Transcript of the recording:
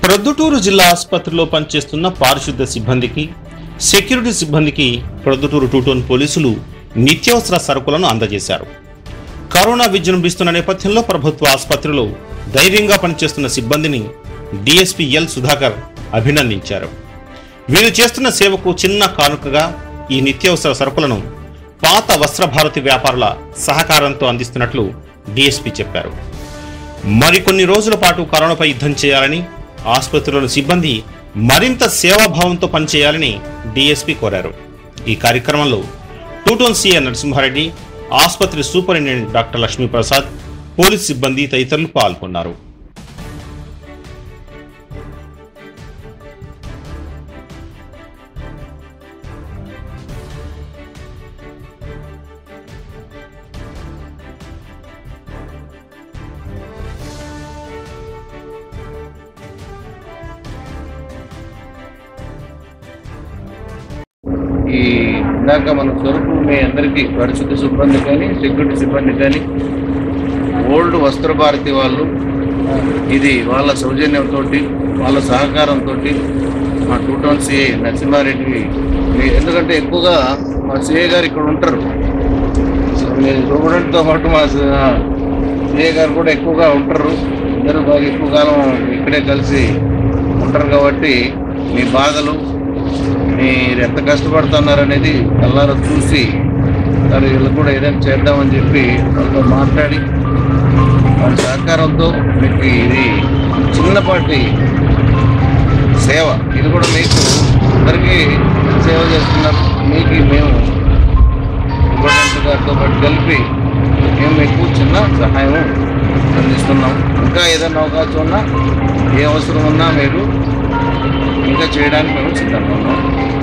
ప్రొద్దుటూరు జిల్లా ఆసుపత్రిలో పనిచేస్తున్న పారిశుద్ధ సిబ్బందికి సెక్యూరిటీ సిబ్బందికి ప్రొద్దుటూరు టూటోన్ పోలీసులు నిత్యావసర సరుకులను అందజేశారు కరోనా విజృంభిస్తున్న నేపథ్యంలో ప్రభుత్వ ఆసుపత్రిలో ధైర్యంగా పనిచేస్తున్న సిబ్బందిని డిఎస్పీ ఎల్ సుధాకర్ అభినందించారు వీరు చేస్తున్న సేవకు చిన్న కానుకగా ఈ నిత్యావసర సరుకులను పాత వస్త్రభారతి వ్యాపారుల సహకారంతో అందిస్తున్నట్లు డిఎస్పీ చెప్పారు మరికొన్ని రోజుల పాటు కరోనాపై యుద్ధం చేయాలని ఆసుపత్రిలోని సిబ్బంది మరింత సేవాభావంతో పనిచేయాలని డిఎస్పీ కోరారు ఈ కార్యక్రమంలో టూటోన్ సీఏ నరసింహారెడ్డి ఆసుపత్రి సూపరింటెండెంట్ డాక్టర్ లక్ష్మీప్రసాద్ పోలీస్ సిబ్బంది తదితరులు పాల్గొన్నారు ఈ ఇందాక మన సరుకు మీ అందరికీ పరిశుద్ధ సిబ్బంది కానీ సెక్యూరిటీ సిబ్బంది కానీ ఓల్డ్ వస్త్ర భారతి వాళ్ళు ఇది వాళ్ళ సౌజన్యంతో వాళ్ళ సహకారంతో మా టూ టౌన్ సిఐ నరసింహారెడ్డి మీ- ఎందుకంటే ఎక్కువగా మా సిఐ గారు ఇక్కడ ఉంటారు మీరు చూడడంతో పాటు మా సిఐ గారు కూడా ఎక్కువగా ఉంటారు ఇద్దరు బాగా ఎక్కువ కాలం ఇక్కడే కలిసి ఉంటారు కాబట్టి మీ బాధలు మీరు ఎంత కష్టపడుతున్నారు అనేది కల్లారా చూసి మరి వీళ్ళు కూడా ఏదైనా చేద్దామని చెప్పి వాళ్ళతో మాట్లాడి వాళ్ళ సహకారంతో మీకు ఇది చిన్నపాటి సేవ ఇది కూడా మీకు అందరికీ సేవ చేస్తున్నారు మీకు మేము సూపరింటెండెంట్ గారితో పాటు కలిపి మేము మీకు చిన్న సహాయం అందిస్తున్నాం ఇంకా ఏదైనా అవకాశం ఉన్నా ఏ అవసరం ఉన్నా మీరు ఇంకా చేయడానికి మేము సిద్ధంగా ఉన్నాం